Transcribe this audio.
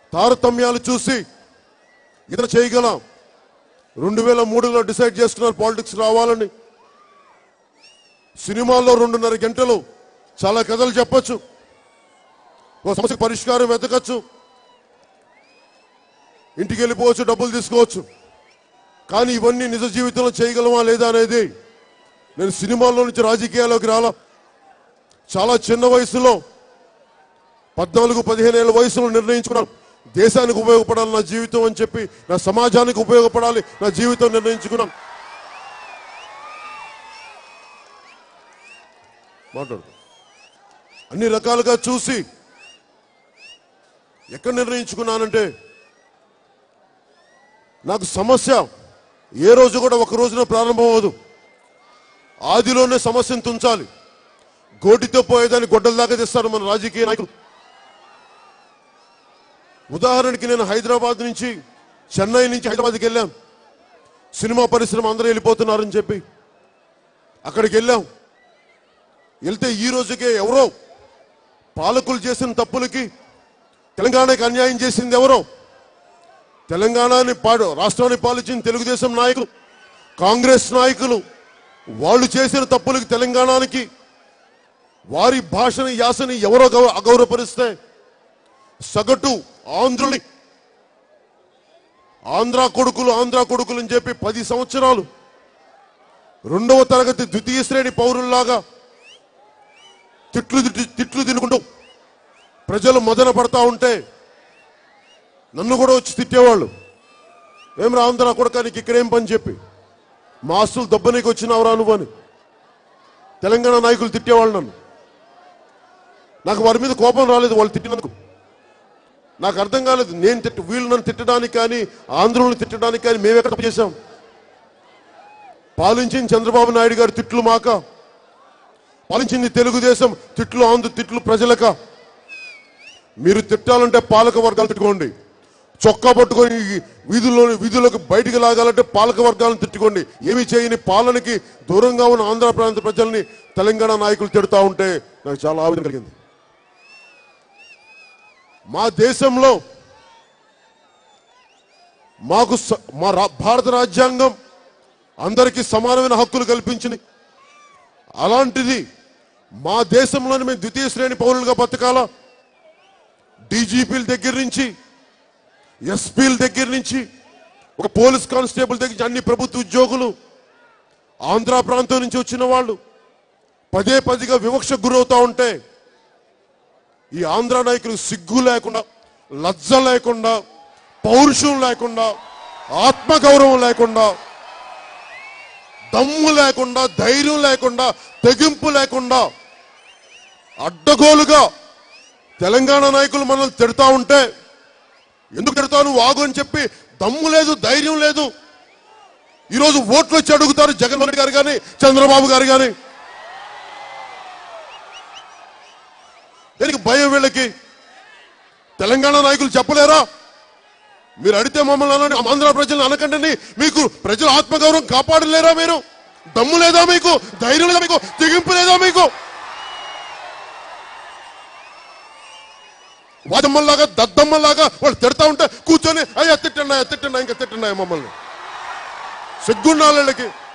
తారతమ్యాలు చూసి ఇతను చేయగలం రెండు వేల మూడులో డిసైడ్ చేసుకున్నారు పాలిటిక్స్ రావాలని సినిమాల్లో రెండున్నర గంటలు చాలా కథలు చెప్పొచ్చు ఒక సమస్యకు పరిష్కారం వెతకచ్చు ఇంటికి వెళ్ళిపోవచ్చు డబ్బులు తీసుకోవచ్చు కానీ ఇవన్నీ నిజ జీవితంలో చేయగలమా లేదా అనేది నేను సినిమాల్లో నుంచి రాజకీయాల్లోకి రాలా చాలా చిన్న వయసులో పద్నాలుగు పదిహేను ఏళ్ళ వయసులో నిర్ణయించుకున్నాను దేశానికి ఉపయోగపడాలి నా జీవితం అని చెప్పి నా సమాజానికి ఉపయోగపడాలి నా జీవితం నిర్ణయించుకున్నాను మాట్లాడు అన్ని రకాలుగా చూసి ఎక్కడ నిర్ణయించుకున్నానంటే నాకు సమస్య ఏ రోజు కూడా ఒక రోజున ప్రారంభం అవ్వదు ఆదిలోనే సమస్యను తుంచాలి గోటితో పోయేదాన్ని గొడ్డల దాకా తెస్తారు మన రాజకీయ నాయకులు ఉదాహరణకి నేను హైదరాబాద్ నుంచి చెన్నై నుంచి హైదరాబాద్కి వెళ్ళాం సినిమా పరిశ్రమ అందరూ వెళ్ళిపోతున్నారని చెప్పి అక్కడికి వెళ్ళాం వెళ్తే ఈ రోజుకే ఎవరో పాలకులు చేసిన తప్పులకి తెలంగాణకి అన్యాయం చేసింది ఎవరో తెలంగాణని పాడు రాష్ట్రాన్ని పాలించిన తెలుగుదేశం నాయకులు కాంగ్రెస్ నాయకులు వాళ్ళు చేసిన తప్పులకి తెలంగాణకి వారి భాషని యాసని ఎవరో గౌ- అగౌరవపరిస్తే సగటు ఆంధ్రుని ఆంధ్ర కొడుకులు ఆంధ్ర కొడుకులు అని చెప్పి పది సంవత్సరాలు రెండవ తరగతి ద్వితీయ శ్రేణి పౌరుల్లాగా తిట్లు తిట్టి- తిట్లు తినుకుంటూ ప్రజలు మదన పడతా ఉంటే నన్ను కూడా వచ్చి తిట్టేవాళ్ళు ఏం రా ఆంధ్ర కొడకానికి ఇక్కడేం పని చెప్పి మా ఆస్తులు దెబ్బనీకి వచ్చినావురా నువ్వు అని తెలంగాణ నాయకులు తిట్టేవాళ్ళు నన్ను నాకు వారి మీద కోపం రాలేదు వాళ్ళు తిట్టినందుకు నాకు అర్థం కాలేదు నేను తిట్టు వీళ్ళు నన్ను తిట్టడానికి కానీ ఆంధ్రులను తిట్టడానికి కానీ మేమెక్కడ తప్పు చేశాం పాలించిన చంద్రబాబు నాయుడు గారి తిట్లు మాక పాలించింది తెలుగుదేశం తిట్లు ఆంధ్ర తిట్లు ప్రజలక మీరు తిట్టాలంటే పాలక వర్గాలు తిట్టుకోండి చొక్కా పట్టుకొని వీధుల్లో వీధులకు బయటికి లాగాలంటే పాలక వర్గాలను తిట్టుకోండి ఏమి చేయని పాలనకి దూరంగా ఉన్న ఆంధ్ర ప్రాంత ప్రజల్ని తెలంగాణ నాయకులు తిడతా ఉంటే నాకు చాలా ఆవేదన కలిగింది మా దేశంలో మాకు స- మా రా- భారత రాజ్యాంగం అందరికీ సమానమైన హక్కులు కల్పించింది అలాంటిది మా దేశంలోని మేము ద్వితీయ శ్రేణి పౌరులుగా బతకాలా డీజీపీల దగ్గర నుంచి ఎస్పీల దగ్గర నుంచి ఒక పోలీస్ కానిస్టేబుల్ దగ్గర నుంచి అన్ని ప్రభుత్వ ఉద్యోగులు ఆంధ్ర ప్రాంతం నుంచి వచ్చిన వాళ్ళు పదే పదిగా వివక్షకు గురవుతా ఉంటే ఈ ఆంధ్ర నాయకులు సిగ్గు లేకుండా లజ్జ లేకుండా పౌరుషం లేకుండా ఆత్మగౌరవం లేకుండా దమ్ము లేకుండా ధైర్యం లేకుండా తెగింపు లేకుండా అడ్డగోలుగా తెలంగాణ నాయకులు మనల్ని తిడతా ఉంటే ఎందుకు తిడతావు వాగు అని చెప్పి దమ్ము లేదు ధైర్యం లేదు ఈరోజు ఓట్లు వచ్చి అడుగుతారు జగన్మోహన్ రెడ్డి గారు కానీ చంద్రబాబు గారు కానీ దీనికి భయం వీళ్ళకి తెలంగాణ నాయకులు చెప్పలేరా మీరు అడిగితే మమ్మల్ని అనండి ఆంధ్ర ప్రజలను అనకండి మీకు ప్రజల ఆత్మగౌరవం కాపాడలేరా మీరు దమ్ము లేదా మీకు ధైర్యం లేదా మీకు తెగింపు లేదా మీకు వాదమ్మల్లాగా దద్దమ్మల్లాగా వాళ్ళు తిడతా ఉంటే కూర్చొని అయ్యా తిట్టండి అయ్యా తిట్టండి ఇంకా తిట్టండి మమ్మల్ని సిగ్గుండాలి వీళ్ళకి